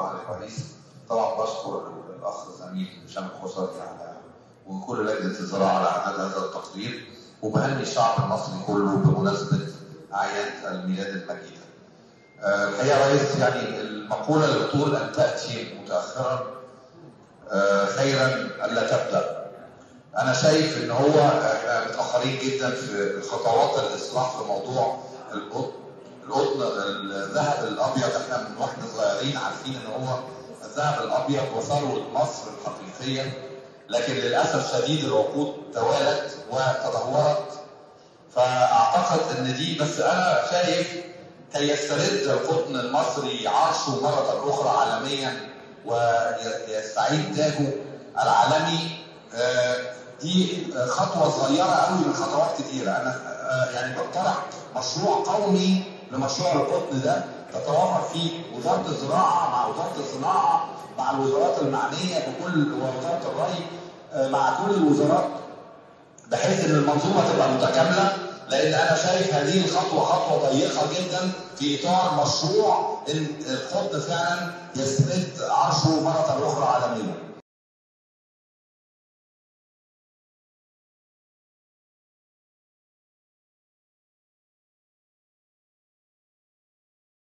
عليه كويس طبعا بشكر الاخ زميل هشام الخصري على وكل لجنه الزراعه على اعداد هذا التقرير وبهني الشعب المصري كله بمناسبه اعياد الميلاد المجيده. آه، الحقيقه يا ريس يعني المقوله اللي بتقول ان تاتي متاخرا آه، خيرا الا تبدا. انا شايف ان هو احنا متاخرين جدا في خطوات الاصلاح في موضوع القطن القطن الذهب الابيض احنا من واحنا صغيرين عارفين ان هو الذهب الابيض وثروه مصر الحقيقيه لكن للاسف شديد العقود توالت وتدهورت فاعتقد ان دي بس انا شايف كي يسترد القطن المصري عرشه مره اخرى عالميا ويستعيد تاجه العالمي آه، دي خطوه صغيره قوي من خطوات كتيره انا آه، يعني بقترح مشروع قومي لمشروع القطن ده تتوافر فيه وزاره الزراعه مع وزاره الصناعه مع الوزارات المعنيه بكل وزاره الري آه، مع كل الوزارات بحيث ان المنظومه تبقى متكامله لان انا شايف هذه الخطوه خطوه ضيقه جدا في اطار مشروع ان القطن فعلا يسترد عرشه مره اخرى عالميا.